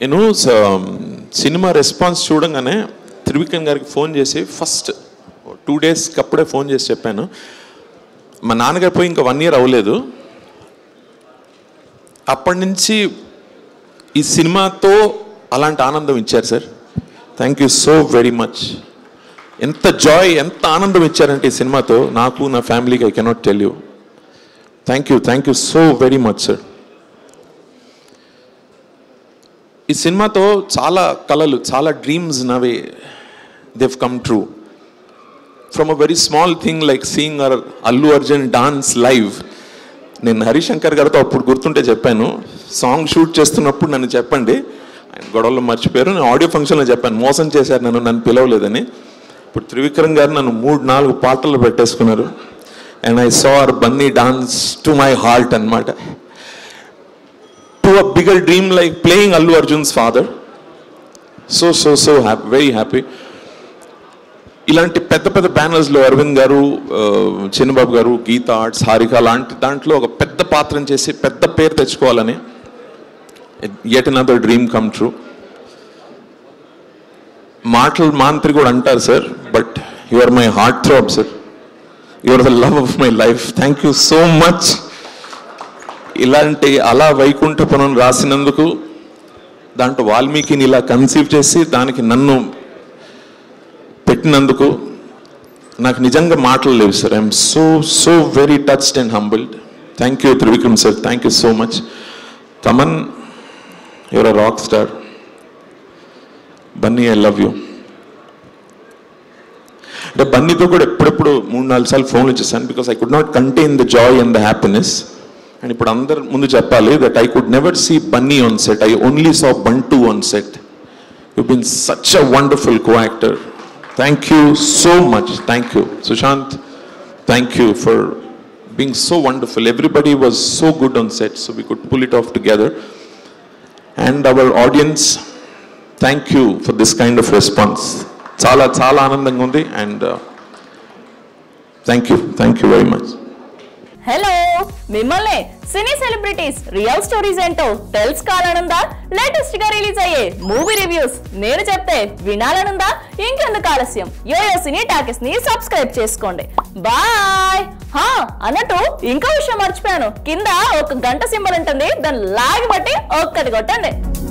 నేను స- cinema response చూడంగానే త్రివిక్రమ్ గారికి ఫోన్ చేసి ఫస్ట్ టూ డేస్కి అప్పుడే ఫోన్ చేసి చెప్పాను మా నాన్నగారు పోయి ఇంకా వన్ ఇయర్ అవ్వలేదు అప్పటి నుంచి ఈ సినిమాతో అలాంటి ఆనందం ఇచ్చారు sir thank you so very much ఎంత జాయ్ ఎంత ఆనందం ఇచ్చారంటే ఈ సినిమాతో నాకు నా ఫ్యామిలీకి I cannot tell you thank you thank you so very much sir ఈ సినిమాతో చాలా కళలు చాలా డ్రీమ్స్ నవే have come true from a very small thing like seeing uh Allu Arjun dance live నేను హరిశంకర్ గారితో అప్పుడు గుర్తుంటే చెప్పాను సాంగ్ షూట్ చేస్తున్నప్పుడు నన్ను చెప్పండి ఆయన గొడవలో మర్చిపోయారు నేను ఆడియో ఫంక్షన్లో చెప్పాను మోసం చేశారు నన్ను నన్ను పిలవలేదని ఇప్పుడు త్రివిక్రమ్ గారు నన్ను మూడు నాలుగు పాటలు పెట్టేసుకున్నారు and I saw our Bunny dance to my heart అన్నమాట to a bigger dream like playing Allu Arjun's father so so so happy very happy ఇలాంటి పెద్ద పెద్ద బ్యానర్స్లో అరవింద్ గారు ఆ, చిన్నబాబు గారు గీత ఆర్ట్స్ హారిక లాంటి దాంట్లో ఒక పెద్ద పాత్రను చేసి పెద్ద పేరు తెచ్చుకోవాలని at another dream come true మాటలు మాంత్రి కూడా అంటారు sir but you are my heart throb sir you are the love of my life thank you so much ఇలాంటి అలా వైకుంఠపురం రాసినందుకు దాంట్లో వాల్మీకిని ఇలా కన్సీవ్ చేసి దానికి నన్ను పెట్టినందుకు నాకు నిజంగా మాటలు లేవు sir I'm so so very touched and humbled thank you Trivikram sir thank you so much Thaman your a rock star Bunny I love you అంటే బన్నీతో కూడా ఎప్పుడెప్పుడు మూడు నాలుగు సార్లు ఫోన్లు చేశాను because I could not contain the joy and the happiness and ఇప్పుడు అందరు ముందు చెప్పాలి that I could never see Bunny on set I only saw Bantu on set you been such a wonderful co actor thank you so much thank you Sushanth thank you for being so wonderful everybody was so good on set so we could pull it off together and our audience thank you for this kind of response చాలా చాలా ఆనందంగా ఉంది and thank you thank you very much hello మిమ్మల్ని cine celebrities real stories ఏంటో తెలుసుకోవాలనుందా latest గా release అయ్యే movie reviews నేను చెప్తే వినాలనుందా ఇంకెందుకు ఆలస్యం యోయో సినీ టాకెస్ ని సబ్స్క్రైబ్ చేసుకోండి బాయ్ హా అన్నట్టు ఇంకో విషయం మర్చిపోయాను కింద ఒక గంట సింబల్ ఉంటుంది దాన్ని లాగి బట్టి ఒక్కటి కొట్టండి